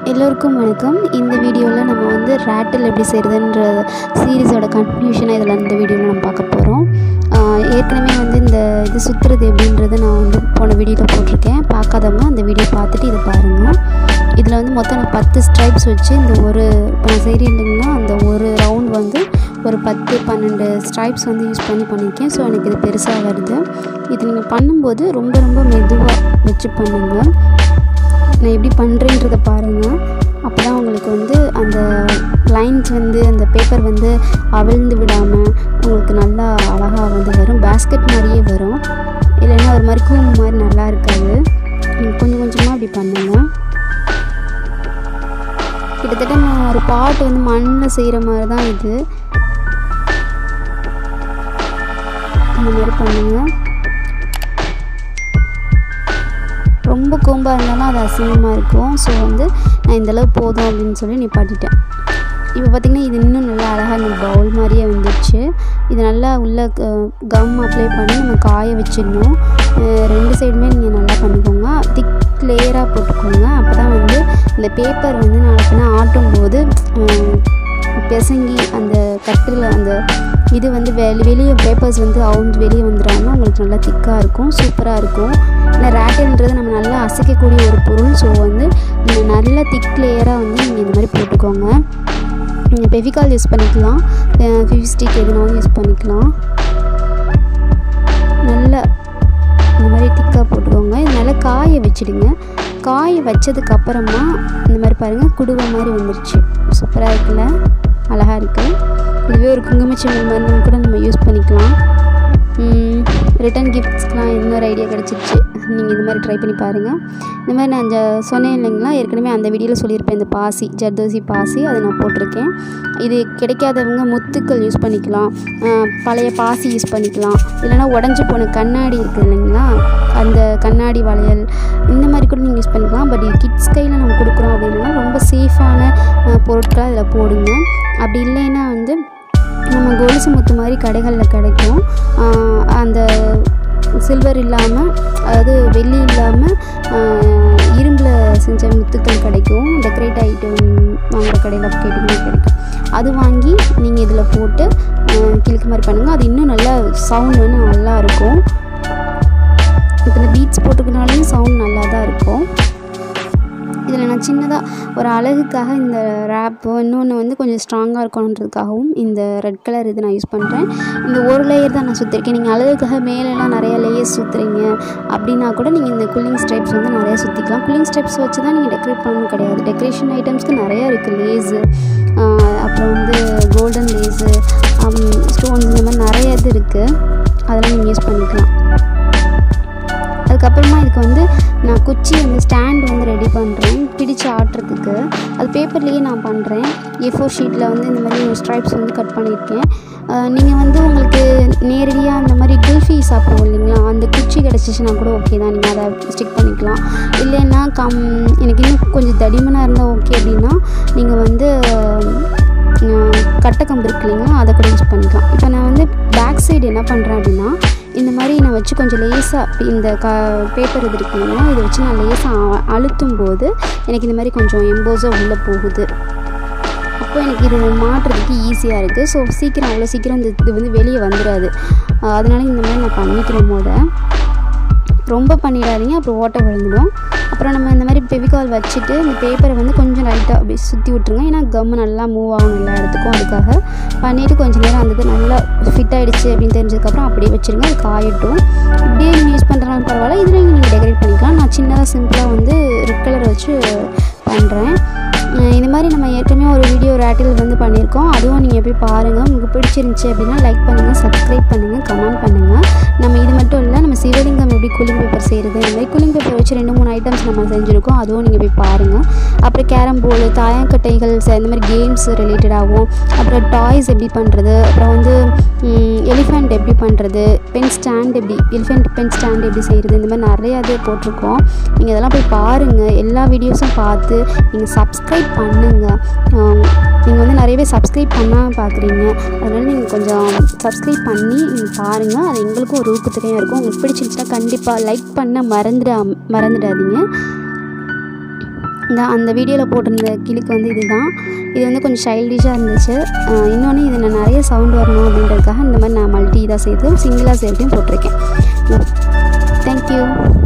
எல்லோருக்கும் வணக்கம் இந்த வீடியோவில் நம்ம வந்து ரேட்டில் எப்படி செய்கிறதுன்ற சீரீஸோட கன்க்ளூஷனாக இதில் இந்த வீடியோவில் நம்ம பார்க்க போகிறோம் ஏற்கனவே வந்து இந்த இது சுற்றுறது எப்படின்றது நான் வந்து போன வீடியோவில் போட்டிருக்கேன் பார்க்காதவங்க அந்த வீடியோ பார்த்துட்டு இதை பாருங்கள் இதில் வந்து மொத்தம் நான் பத்து ஸ்ட்ரைப்ஸ் வச்சு இந்த ஒரு இப்போ நான் செய்கிறீங்கன்னா அந்த ஒரு ரவுண்ட் வந்து ஒரு பத்து பன்னெண்டு ஸ்ட்ரைப்ஸ் வந்து யூஸ் பண்ணி பண்ணியிருக்கேன் ஸோ எனக்கு இது பெருசாக வருது இது நீங்கள் பண்ணும்போது ரொம்ப ரொம்ப மெதுவாக வச்சு பண்ணுங்கள் நான் எப்படி பண்ணுறேன்றதை பாருங்கள் அப்போ தான் உங்களுக்கு வந்து அந்த லைன்ஸ் வந்து அந்த பேப்பர் வந்து அவிழ்ந்து விடாமல் உங்களுக்கு நல்லா அழகாக வந்து வரும் பேஸ்கெட் மாதிரியே வரும் இல்லைன்னா ஒரு மாதிரி கூம்பு மாதிரி நல்லா இருக்காது நீங்கள் கொஞ்சம் கொஞ்சமாக அப்படி பண்ணுங்கள் கிட்டத்தட்ட நான் ஒரு பாட்டு வந்து மண்ணில் செய்கிற மாதிரி தான் இது இந்த மாதிரி பண்ணுங்கள் ரொம்ப கூம்பாக இருந்தாலும் அது அசிங்கமாக இருக்கும் ஸோ வந்து நான் இந்தளவு போதும் அப்படின்னு சொல்லி நிப்பாட்டிட்டேன் இப்போ பார்த்திங்கன்னா இது இன்னும் நல்லா அழகாக இந்த பவுல் மாதிரியே வந்துடுச்சு இது நல்லா உள்ள கம் அப்ளை பண்ணி நம்ம காய வச்சிடணும் ரெண்டு சைடுமே நீங்கள் நல்லா பண்ணிக்கோங்க திக் லேயராக போட்டுக்கோங்க அப்போ தான் வந்து இந்த பேப்பர் வந்து நாளைக்குன்னா ஆட்டும் போது பிசங்கி அந்த கட்டில் அந்த இது வந்து வெளி வெளியே பேப்பர்ஸ் வந்து அவுந்து வெளியே வந்துடாமல் உங்களுக்கு நல்லா திக்காக இருக்கும் சூப்பராக இருக்கும் ஏன்னா ரேட்டில்ன்றது நம்ம நல்லா அசைக்கக்கூடிய ஒரு பொருள் ஸோ வந்து நீங்கள் நல்ல திக் லேயராக வந்து நீங்கள் இந்த மாதிரி போட்டுக்கோங்க நீங்கள் பெவிகால் யூஸ் பண்ணிக்கலாம் ஃபிவிஸ்டிக் எதுனாலும் யூஸ் பண்ணிக்கலாம் நல்லா இந்த மாதிரி திக்காக போட்டுக்கோங்க இது நல்லா காய வச்சுடுங்க காய வச்சதுக்கப்புறமா இந்த மாதிரி பாருங்கள் குடுவை மாதிரி வந்துருச்சு சூப்பராக இருக்குல்ல அழகாக இருக்குது இதுவே ஒரு குங்குமச்சிமல் மருந்து கூட நம்ம யூஸ் பண்ணிக்கலாம் ரிட்டன் கிஃப்ட்ஸ்க்கெலாம் இன்னொரு ஐடியா கிடச்சிருச்சு நீங்கள் இது மாதிரி ட்ரை பண்ணி பாருங்கள் இந்த மாதிரி நான் அந்த சொன்னேன் இல்லைங்களா ஏற்கனவே அந்த வீடியோவில் சொல்லியிருப்பேன் இந்த பாசி ஜர்தோசி பாசி அதை நான் போட்டிருக்கேன் இது கிடைக்காதவங்க முத்துக்கள் யூஸ் பண்ணிக்கலாம் பழைய பாசி யூஸ் பண்ணிக்கலாம் இல்லைனா உடஞ்சி போன கண்ணாடி இருக்குது இல்லைங்களா அந்த கண்ணாடி வளையல் இந்த மாதிரி கூட நீங்கள் யூஸ் பண்ணிக்கலாம் பட் இது கிட்ஸ் கையில் நம்ம கொடுக்குறோம் அப்படின்னா ரொம்ப சேஃபான பொருட்களை அதில் போடுங்க அப்படி இல்லைன்னா வந்து நம்ம கொலுசு முத்து மாதிரி கடைகளில் கிடைக்கும் அந்த சில்வர் இல்லாமல் அதாவது வெள்ளி இல்லாமல் இரும்பில் செஞ்ச முத்துக்கள் கிடைக்கும் டெக்கரேட் ஐட்டம் வாங்குகிற கடையில் கேட்டிங்கன்னா கிடைக்கும் அது வாங்கி நீங்கள் இதில் போட்டு கிழக்கு மாதிரி பண்ணுங்கள் அது இன்னும் நல்லா சவுண்ட் வந்து நல்லா இருக்கும் இப்போ இந்த பீட்ஸ் போட்டுக்கினாலும் சவுண்ட் நல்லா தான் இருக்கும் இதில் நான் சின்னதாக ஒரு அழகுக்காக இந்த ரேப்பு இன்னொன்று வந்து கொஞ்சம் ஸ்ட்ராங்காக இருக்கணுன்றதுக்காகவும் இந்த ரெட் கலர் இது நான் யூஸ் பண்ணுறேன் இந்த ஒரு லேயர் தான் நான் சுற்றிருக்கேன் நீங்கள் அழகுக்காக மேலெலாம் நிறையா லேயர்ஸ் சுற்றுறீங்க அப்படின்னா கூட நீங்கள் இந்த கூலிங் ஸ்டெப்ஸ் வந்து நிறையா சுற்றிக்கலாம் கூலிங் ஸ்டெப்ஸ் வச்சு தான் நீங்கள் டெக்கரேட் பண்ணணும் கிடையாது டெக்கரேஷன் ஐட்டம்ஸ்க்கு நிறையா இருக்குது லேஸு அப்புறம் வந்து கோல்டன் லேஸு ஸ்டோன்ஸ் இந்த மாதிரி நிறைய இது இருக்குது அதெல்லாம் நீங்கள் யூஸ் பண்ணிக்கலாம் அதுக்கப்புறமா இதுக்கு வந்து நான் குச்சி வந்து ஸ்டாண்ட் வந்து ரெடி பண்ணுறேன் பிடிச்சு ஆட்டுறதுக்கு அது பேப்பர்லேயே நான் பண்ணுறேன் ஏ ஃபோர் ஷீட்டில் வந்து இந்த மாதிரி ஸ்ட்ரைப்ஸ் வந்து கட் பண்ணியிருக்கேன் நீங்கள் வந்து உங்களுக்கு நேரடியாக அந்த மாதிரி குல்ஃபி சாப்பிடுவோம் இல்லைங்களா அந்த குச்சி கிடச்சிச்சுன்னா கூட ஓகே தான் நீங்கள் அதை ஸ்டிக் பண்ணிக்கலாம் இல்லைன்னா கம் எனக்கு இன்னும் கொஞ்சம் தடிமனாக இருந்தால் ஓகே அப்படின்னா நீங்கள் வந்து கட்டக்கம்பு இருக்கு இல்லைங்களா அதை கூட யூஸ் பண்ணிக்கலாம் இப்போ நான் வந்து பேக் சைடு என்ன பண்ணுறேன் அப்படின்னா இந்த மாதிரி நான் வச்சு கொஞ்சம் லேசாக இந்த க பேப்பர் இது இருக்கு இல்லைங்களா இதை வச்சு நான் லேசாக அழுத்தும் போது எனக்கு இந்த மாதிரி கொஞ்சம் எம்போஸாக உள்ளே போகுது அப்போ எனக்கு இது மாட்டுறதுக்கு ஈஸியாக இருக்குது ஸோ சீக்கிரம் அவ்வளோ சீக்கிரம் இந்த இது வந்து வெளியே வந்துடாது அதனால இந்த மாதிரி நான் பண்ணிக்கிறேன் போத ரொம்ப பண்ணிடாதீங்க அப்புறம் ஓட்டை விழுந்துடும் அப்புறம் நம்ம இந்த மாதிரி பெவிகால் வச்சுட்டு இந்த பேப்பரை வந்து கொஞ்சம் லைட்டாக அப்படி சுற்றி விட்ருங்க ஏன்னா கம்மு நல்லா மூவ் ஆகும் எல்லா இடத்துக்கும் அதுக்காக பண்ணிவிட்டு கொஞ்சம் நேரம் அந்த இது நல்லா ஃபிட் ஆகிடுச்சு அப்படின்னு தெரிஞ்சதுக்கப்புறம் அப்படியே வச்சுருங்க அது காயட்டும் இப்படியே நீங்கள் யூஸ் பண்ணுறனாலும் பரவாயில்ல இதில் நீங்கள் டெக்கரேட் பண்ணிக்கலாம் நான் சின்னதாக சிம்பிளாக வந்து ரெட் கலர் வச்சு பண்ணுறேன் இது மாதிரி நம்ம ஏற்கனவே ஒரு வீடியோ ரேட்டில் வந்து பண்ணியிருக்கோம் அதுவும் நீங்கள் போய் பாருங்கள் உங்களுக்கு பிடிச்சிருந்துச்சி அப்படின்னா லைக் பண்ணுங்கள் சப்ஸ்கிரைப் பண்ணுங்கள் கமெண்ட் பண்ணுங்கள் நம்ம இது மட்டும் இல்லை நம்ம சிவலிங்கம் எப்படி கூலிங் பேப்பர் செய்கிறது இந்த மாதிரி கூலிங் பேப்பர் வச்சு ரெண்டு மூணு ஐட்டம்ஸ் நம்ம செஞ்சுருக்கோம் அதுவும் நீங்கள் போய் பாருங்கள் அப்புறம் கேரம் போர்டு தாயக்கட்டைகள் இந்த மாதிரி கேம்ஸ் ரிலேட்டடாகவும் அப்புறம் டாய்ஸ் எப்படி பண்ணுறது அப்புறம் வந்து எலிஃபெண்ட் எப்படி பண்ணுறது பென் ஸ்டாண்ட் எப்படி எலிஃபெண்ட் பென் ஸ்டாண்ட் எப்படி செய்கிறது இந்த மாதிரி நிறையா இது போட்டிருக்கோம் நீங்கள் இதெல்லாம் போய் பாருங்கள் எல்லா வீடியோஸும் பார்த்து நீங்கள் சப்ஸ்கிரைப் பண்ணுங்கள் நீங்கள் வந்து நிறைய பேர் சப்ஸ்கிரைப் பண்ணால் பார்க்குறீங்க அதனால் நீங்கள் கொஞ்சம் சப்ஸ்கிரைப் பண்ணி நீங்கள் பாருங்கள் அது எங்களுக்கும் ஒரு ஊக்கத்துலையாக இருக்கும் உங்களுக்கு பிடிச்சிருந்துச்சுன்னா கண்டிப்பாக லைக் பண்ண மறந்துடா மறந்துடாதீங்க இந்த அந்த வீடியோவில் போட்டிருந்த கிளிக்கு வந்து இதுதான் இது வந்து கொஞ்சம் சைல்டிஷாக இருந்துச்சு இன்னொன்று இது நான் நிறைய சவுண்ட் வரணும் அப்படின்றதுக்காக இந்த மாதிரி நான் மல்டி இதாக சேர்த்து சிங்கிளாக சேர்த்தையும் போட்டிருக்கேன் தேங்க்யூ